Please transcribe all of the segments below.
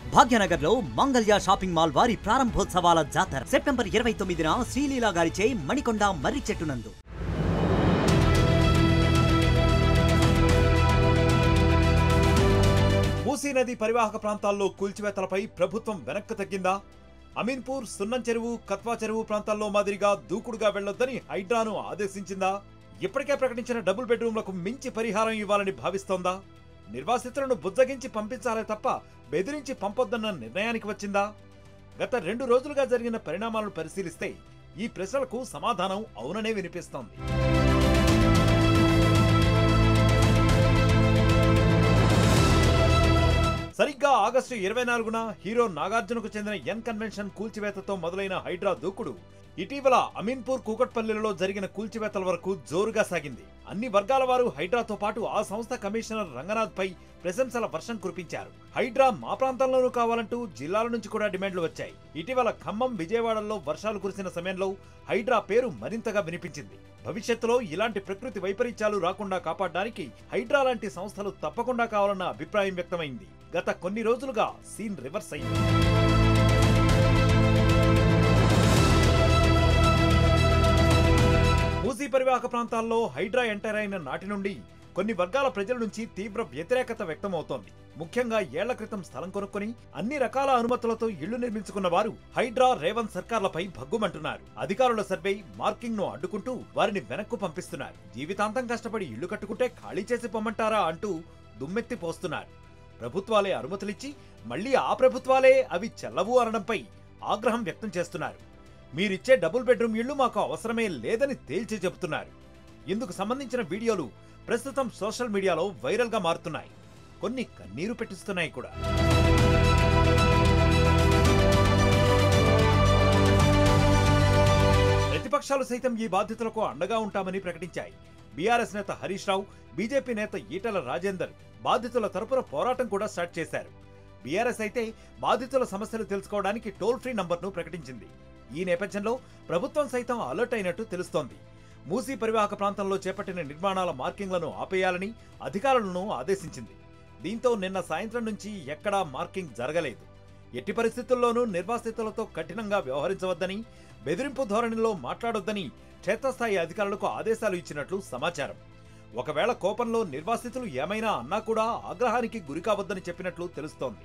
భాగ్యనగర్ లో Mangalya shopping mall వారి ప్రారంభోత్సవాల జాతర సెప్టెంబర్ ఇరవై తొమ్మిదిన శ్రీలీలా గారిచే మణికొండ మర్రి చెట్టు నందు మూసీ నది పరివాహక ప్రాంతాల్లో కూల్చివేతలపై ప్రభుత్వం వెనక్కు తగ్గిందా అమీన్పూర్ సున్నం చెరువు కత్వా చెరువు ప్రాంతాల్లో మాదిరిగా దూకుడుగా వెళ్లొద్దని హైడ్రాను ఆదేశించిందా ఇప్పటికే ప్రకటించిన డబుల్ బెడ్రూమ్లకు మించి పరిహారం ఇవ్వాలని భావిస్తోందా నిర్వాసితులను బుజ్జగించి పంపించాలే తప్ప బెదిరించి పంపొద్దన్న నిర్ణయానికి వచ్చిందా గత రెండు రోజులుగా జరిగిన పరిణామాలను పరిశీలిస్తే ఈ ప్రశ్నలకు సమాధానం అవుననే వినిపిస్తోంది సరిగ్గా ఆగస్టు ఇరవై నాలుగున హీరో నాగార్జునకు చెందిన ఎన్ కన్వెన్షన్ కూల్చివేతతో మొదలైన హైడ్రా దూకుడు ఇటీవల అమీన్పూర్ కూకట్పల్లిలో జరిగిన కూల్చివేతల వరకు జోరుగా సాగింది అన్ని వర్గాల వారు హైడ్రాతో పాటు ఆ సంస్థ కమిషనర్ రంగనాథ్ పై ప్రశంసల వర్షం కురిపించారు హైడ్రా మా ప్రాంతంలోనూ కావాలంటూ జిల్లాల నుంచి కూడా డిమాండ్లు వచ్చాయి ఇటీవల ఖమ్మం విజయవాడలో వర్షాలు కురిసిన సమయంలో హైడ్రా పేరు మరింతగా వినిపించింది భవిష్యత్తులో ఇలాంటి ప్రకృతి వైపరీత్యాలు రాకుండా కాపాడడానికి హైడ్రా లాంటి సంస్థలు తప్పకుండా కావాలన్న అభిప్రాయం వ్యక్తమైంది గత కొన్ని రోజులుగా సీన్ రివర్స్ అయింది మూసీ పరివాహక ప్రాంతాల్లో హైడ్రా ఎంటర్ అయిన నాటి నుండి కొన్ని వర్గాల ప్రజల నుంచి తీవ్ర వ్యతిరేకత వ్యక్తమవుతోంది ముఖ్యంగా ఏళ్ల క్రితం స్థలం కొనుక్కొని అన్ని రకాల అనుమతులతో ఇళ్లు నిర్మించుకున్న వారు హైడ్రా రేవంత్ సర్కార్లపై భగ్గుమంటున్నారు అధికారుల సర్వే మార్కింగ్ ను అడ్డుకుంటూ వారిని వెనక్కు పంపిస్తున్నారు జీవితాంతం కష్టపడి ఇళ్లు కట్టుకుంటే ఖాళీ చేసి పొమ్మంటారా అంటూ దుమ్మెత్తి పోస్తున్నారు ప్రభుత్వాలే అనుమతులిచ్చి మళ్ళీ ఆ ప్రభుత్వాలే అవి చెల్లవు అనడంపై ఆగ్రహం వ్యక్తం చేస్తున్నారు మీరిచ్చే డబుల్ బెడ్రూమ్ ఇళ్లు మాకు అవసరమే లేదని తేల్చి చెబుతున్నారు ఇందుకు సంబంధించిన వీడియోలు ప్రస్తుతం సోషల్ మీడియాలో వైరల్ గా మారుతున్నాయి కొన్ని కన్నీరు పెట్టిస్తున్నాయి కూడా ప్రతిపక్షాలు సైతం ఈ బాధితులకు అండగా ఉంటామని ప్రకటించాయి బీఆర్ఎస్ నేత హరీష్ రావు బీజేపీ నేత ఈటల రాజేందర్ బాధితుల తరపున పోరాటం కూడా స్టార్ట్ చేశారు బీఆర్ఎస్ అయితే బాధితుల సమస్యలు తెలుసుకోవడానికి టోల్ ఫ్రీ నంబర్ను ప్రకటించింది ఈ నేపథ్యంలో ప్రభుత్వం సైతం అలర్ట్ అయినట్టు తెలుస్తోంది మూసీ పరివాహక ప్రాంతంలో చేపట్టిన నిర్మాణాల మార్కింగ్లను ఆపేయాలని అధికారులను ఆదేశించింది దీంతో నిన్న సాయంత్రం నుంచి ఎక్కడా మార్కింగ్ జరగలేదు ఎట్టి పరిస్థితుల్లోనూ నిర్వాసితులతో కఠినంగా వ్యవహరించవద్దని బెదిరింపు ధోరణిలో మాట్లాడొద్దని క్షేత్రస్థాయి అధికారులకు ఆదేశాలు ఇచ్చినట్లు సమాచారం ఒకవేళ కోపంలో నిర్వాసితులు ఏమైనా అన్నా కూడా ఆగ్రహానికి గురికావద్దని చెప్పినట్లు తెలుస్తోంది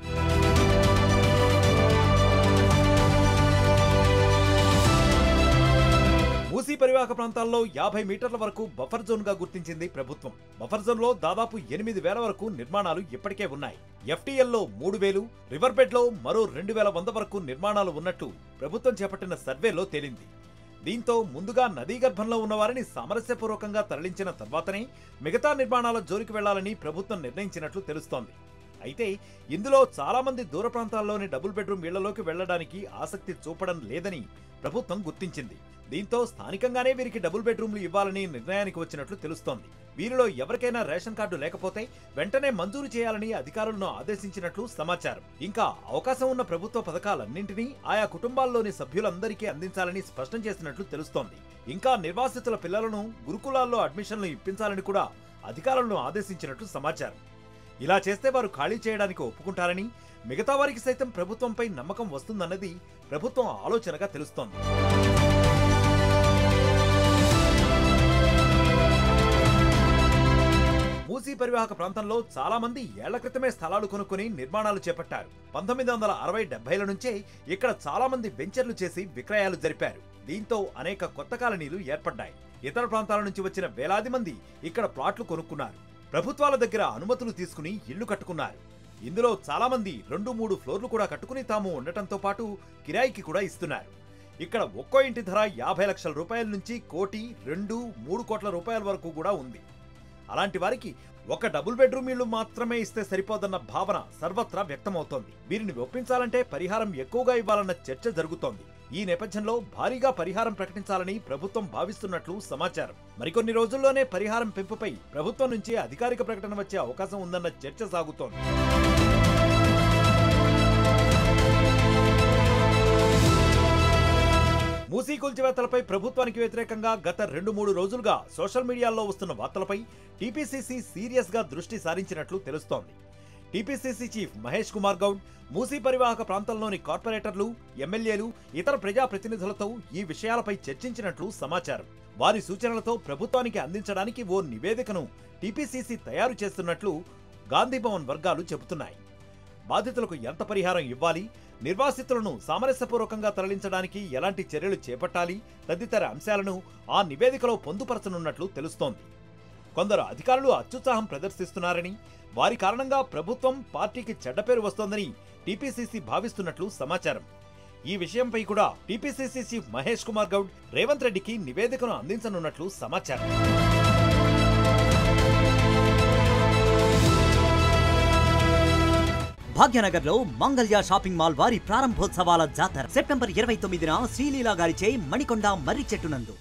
మూసీ పరివాహక ప్రాంతాల్లో యాభై మీటర్ల వరకు బఫర్ జోన్ గా గుర్తించింది ప్రభుత్వం బఫర్ జోన్ లో దాదాపు ఎనిమిది వేల వరకు నిర్మాణాలు ఇప్పటికే ఉన్నాయి ఎఫ్టీఎల్ లో మూడు వేలు రివర్ బెడ్ లో మరో రెండు వేల వంద వరకు నిర్మాణాలు ఉన్నట్టు ప్రభుత్వం చేపట్టిన సర్వేలో తేలింది దీంతో ముందుగా నదీ గర్భంలో ఉన్న వారిని సామరస్యపూర్వకంగా తరలించిన తర్వాతనే మిగతా నిర్మాణాల జోలికి వెళ్లాలని ప్రభుత్వం నిర్ణయించినట్లు తెలుస్తోంది అయితే ఇందులో చాలా మంది దూర ప్రాంతాల్లోని డబుల్ బెడ్రూమ్ ఇళ్లలోకి వెళ్లడానికి ఆసక్తి చూపడం లేదని ప్రభుత్వం గుర్తించింది దీంతో స్థానికంగానే వీరికి డబుల్ బెడ్రూమ్లు ఇవ్వాలని నిర్ణయానికి వచ్చినట్లు తెలుస్తోంది వీరిలో ఎవరికైనా రేషన్ కార్డు లేకపోతే వెంటనే మంజూరు చేయాలని అధికారులను ఆదేశించినట్లు సమాచారం ఇంకా అవకాశం ఉన్న ప్రభుత్వ పథకాలన్నింటినీ ఆయా కుటుంబాల్లోని సభ్యులందరికీ అందించాలని స్పష్టం చేసినట్లు తెలుస్తోంది ఇంకా నిర్వాసితుల పిల్లలను గురుకులాల్లో అడ్మిషన్లు ఇప్పించాలని కూడా అధికారులను ఆదేశించినట్లు సమాచారం ఇలా చేస్తే వారు ఖాళీ చేయడానికి ఒప్పుకుంటారని మిగతా వారికి సైతం ప్రభుత్వంపై నమ్మకం వస్తుందన్నది ప్రభుత్వం ఆలోచనగా తెలుస్తోంది మూసీ పరివాహక ప్రాంతంలో చాలా మంది ఏళ్ల క్రితమే స్థలాలు కొనుక్కుని నిర్మాణాలు చేపట్టారు పంతొమ్మిది వందల అరవై డెబ్బైల నుంచే ఇక్కడ చాలా మంది వెంచర్లు చేసి విక్రయాలు జరిపారు దీంతో అనేక కొత్త కాలనీలు ఏర్పడ్డాయి ఇతర ప్రాంతాల నుంచి వచ్చిన వేలాది మంది ఇక్కడ ప్లాట్లు కొనుక్కున్నారు ప్రభుత్వాల దగ్గర అనుమతులు తీసుకుని ఇళ్లు కట్టుకున్నారు ఇందులో చాలా మంది రెండు మూడు ఫ్లోర్లు కూడా కట్టుకుని తాము ఉండటంతో పాటు కిరాయికి కూడా ఇస్తున్నారు ఇక్కడ ఒక్కో ఇంటి ధర యాభై లక్షల రూపాయల నుంచి కోటి రెండు మూడు కోట్ల రూపాయల వరకు కూడా ఉంది అలాంటి వారికి ఒక డబుల్ బెడ్రూమ్ ఇళ్లు మాత్రమే ఇస్తే సరిపోదన్న భావన సర్వత్రా వ్యక్తమవుతోంది వీరిని ఒప్పించాలంటే పరిహారం ఎక్కువగా ఇవ్వాలన్న చర్చ జరుగుతోంది ఈ నేపథ్యంలో భారీగా పరిహారం ప్రకటించాలని ప్రభుత్వం భావిస్తున్నట్లు సమాచారం మరికొన్ని రోజుల్లోనే పరిహారం పెంపుపై ప్రభుత్వం నుంచి అధికారిక ప్రకటన వచ్చే అవకాశం ఉందన్న చర్చ సాగుతోంది మూసీ కూల్చివేతలపై ప్రభుత్వానికి వ్యతిరేకంగా గత రెండు మూడు రోజులుగా సోషల్ మీడియాలో వస్తున్న వార్తలపై టీపీసీసీ సీరియస్ గా దృష్టి సారించినట్లు తెలుస్తోంది టీపీసీసీ చీఫ్ మహేష్ కుమార్ గౌడ్ మూసీ పరివాహక ప్రాంతంలోని కార్పొరేటర్లు ఎమ్మెల్యేలు ఇతర ప్రజాప్రతినిధులతో ఈ విషయాలపై చర్చించినట్లు సమాచారం వారి సూచనలతో ప్రభుత్వానికి అందించడానికి ఓ నివేదికను టీపీసీసీ తయారు చేస్తున్నట్లు గాంధీభవన్ వర్గాలు చెబుతున్నాయి బాధితులకు ఎంత పరిహారం ఇవ్వాలి నిర్వాసితులను సామరస్యపూర్వకంగా తరలించడానికి ఎలాంటి చర్యలు చేపట్టాలి తదితర అంశాలను ఆ నివేదికలో పొందుపరచనున్నట్లు తెలుస్తోంది కొందరు అధికారులు అత్యుత్సాహం ప్రదర్శిస్తున్నారని వారి కారణంగా ప్రభుత్వం పార్టీకి చెడ్డ పేరు వస్తోందని టీపీసీసీ భావిస్తున్నట్లు సమాచారం ఈ విషయంపై కూడా టీపీసీసీ చీఫ్ మహేష్ కుమార్ గౌడ్ రేవంత్ రెడ్డికి నివేదికను అందించనున్నట్లు సమాచారం భాగ్యనగర్లో మంగళ్య షాపింగ్ మాల్ వారి ప్రారంభోత్సవాల జాతర సెప్టెంబర్ ఇరవై తొమ్మిదిన శ్రీలీలా గారిచే మణికొండ మర్రి చెట్టునందు